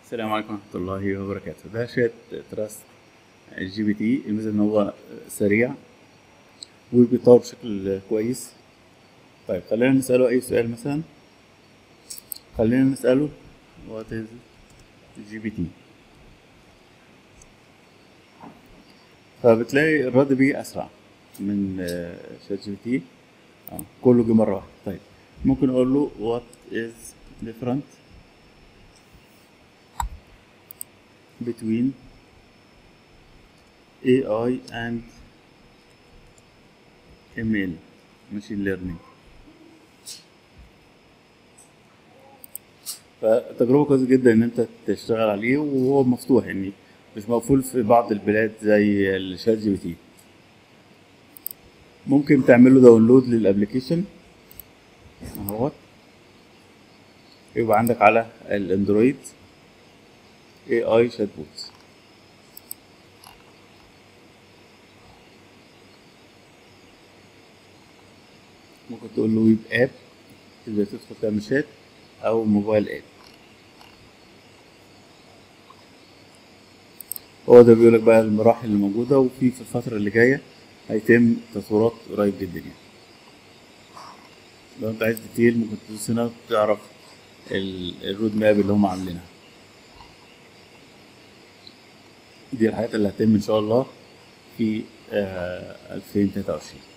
السلام عليكم ورحمة الله وبركاته ده شات تراست جي بي تي الميزة ان هو سريع وبيطور بشكل كويس طيب خلينا نسأله أي سؤال مثلا خلينا نسأله what is جي بي تي فبتلاقي الرد بيه أسرع من آه، شات جي بي تي اه كله جه مرة واحدة طيب ممكن أقول له what is different between AI and ML machine learning فتجربة كويسة جدا إن أنت تشتغل عليه وهو مفتوح يعني مش مقفول في بعض البلاد زي الشات جي بي تي ممكن تعمل له داونلود للابلكيشن اهوت يبقى عندك على الاندرويد اي اي شات بوت ممكن تقول له ويب اب تقدر تدخل تعمل شات او موبايل اب هو ده بيقولك بقى المراحل اللي موجودة وفي في الفترة اللي جاية هيتم تطويرات قريب جدا يعني لو انت عايز ديتيل ممكن تدوس هنا تعرف ال- الرود ماب اللي هم عاملينها دي الحاجات اللي هتتم ان شاء الله في آه 2023